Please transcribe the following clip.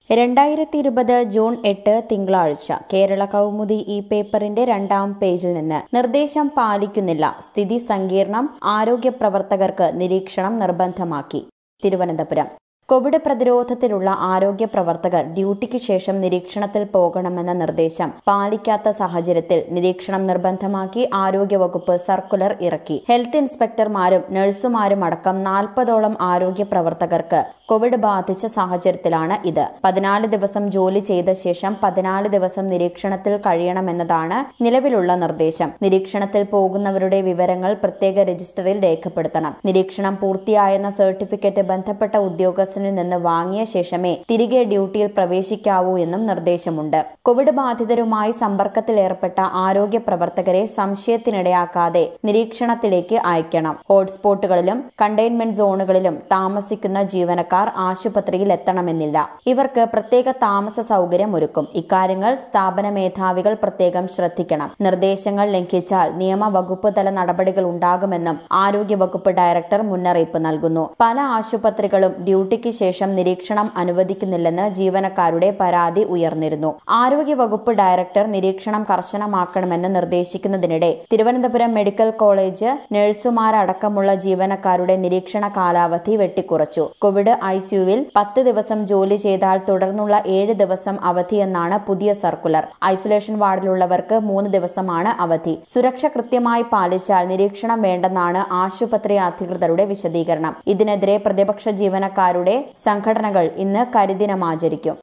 രണ്ടായിരത്തി ഇരുപത് ജൂൺ എട്ട് തിങ്കളാഴ്ച കേരള കൗമുദി ഈ പേപ്പറിന്റെ രണ്ടാം പേജിൽ നിന്ന് നിർദ്ദേശം പാലിക്കുന്നില്ല സ്ഥിതി സങ്കീർണം ആരോഗ്യ പ്രവർത്തകർക്ക് നിരീക്ഷണം നിർബന്ധമാക്കി തിരുവനന്തപുരം കോവിഡ് പ്രതിരോധത്തിലുള്ള ആരോഗ്യ പ്രവർത്തകർ ഡ്യൂട്ടിക്ക് ശേഷം നിരീക്ഷണത്തിൽ പോകണമെന്ന നിർദ്ദേശം പാലിക്കാത്ത സാഹചര്യത്തിൽ നിരീക്ഷണം നിർബന്ധമാക്കി ആരോഗ്യവകുപ്പ് സർക്കുലർ ഇറക്കി ഹെൽത്ത് ഇൻസ്പെക്ടർമാരും നഴ്സുമാരും അടക്കം നാൽപ്പതോളം ആരോഗ്യ പ്രവർത്തകർക്ക് കോവിഡ് ബാധിച്ച സാഹചര്യത്തിലാണ് ഇത് പതിനാല് ദിവസം ജോലി ചെയ്ത ശേഷം പതിനാല് ദിവസം നിരീക്ഷണത്തിൽ കഴിയണമെന്നതാണ് നിലവിലുള്ള നിർദ്ദേശം നിരീക്ഷണത്തിൽ പോകുന്നവരുടെ വിവരങ്ങൾ പ്രത്യേക രജിസ്റ്ററിൽ രേഖപ്പെടുത്തണം നിരീക്ഷണം പൂർത്തിയായെന്ന സർട്ടിഫിക്കറ്റ് ബന്ധപ്പെട്ട ഉദ്യോഗസ്ഥനിൽ നിന്ന് വാങ്ങിയ ശേഷമേ തിരികെ ഡ്യൂട്ടിയിൽ പ്രവേശിക്കാവൂ എന്നും നിർദ്ദേശമുണ്ട് കോവിഡ് ബാധിതരുമായി സമ്പർക്കത്തിലേർപ്പെട്ട ആരോഗ്യ പ്രവർത്തകരെ സംശയത്തിനിടയാക്കാതെ നിരീക്ഷണത്തിലേക്ക് അയക്കണം ഹോട്ട്സ്പോട്ടുകളിലും കണ്ടെയ്ൻമെന്റ് സോണുകളിലും താമസിക്കുന്ന ജീവനക്കാർ ആശുപത്രിയിൽ എത്തണമെന്നില്ല ഇവർക്ക് പ്രത്യേക താമസ സൗകര്യം ഒരുക്കും ഇക്കാര്യങ്ങൾ സ്ഥാപന മേധാവികൾ പ്രത്യേകം ശ്രദ്ധിക്കണം നിർദ്ദേശങ്ങൾ ലംഘിച്ചാൽ നിയമവകുപ്പ് തല നടപടികൾ ഉണ്ടാകുമെന്നും ആരോഗ്യവകുപ്പ് ഡയറക്ടർ മുന്നറിയിപ്പ് നൽകുന്നു പല ആശുപത്രികളും ഡ്യൂട്ടിക്ക് ശേഷം നിരീക്ഷണം അനുവദിക്കുന്നില്ലെന്ന് ജീവനക്കാരുടെ പരാതി ഉയർന്നിരുന്നു ആരോഗ്യവകുപ്പ് ഡയറക്ടർ നിരീക്ഷണം കർശനമാക്കണമെന്ന് നിർദ്ദേശിക്കുന്നതിനിടെ തിരുവനന്തപുരം മെഡിക്കൽ കോളേജ് നഴ്സുമാരടക്കമുള്ള ജീവനക്കാരുടെ നിരീക്ഷണ കാലാവധി വെട്ടിക്കുറച്ചു കോവിഡ് ഐസിയുവിൽ പത്ത് ദിവസം ജോലി ചെയ്താൽ തുടർന്നുള്ള ഏഴ് ദിവസം അവധിയെന്നാണ് പുതിയ സർക്കുലർ ഐസൊലേഷൻ വാർഡിലുള്ളവർക്ക് മൂന്ന് ദിവസമാണ് അവധി സുരക്ഷ കൃത്യമായി പാലിച്ചാൽ നിരീക്ഷണം വേണ്ടെന്നാണ് ആശുപത്രി അധികൃതരുടെ വിശദീകരണം ഇതിനെതിരെ പ്രതിപക്ഷ ജീവനക്കാരുടെ സംഘടനകൾ ഇന്ന് കരിദിനം ആചരിക്കും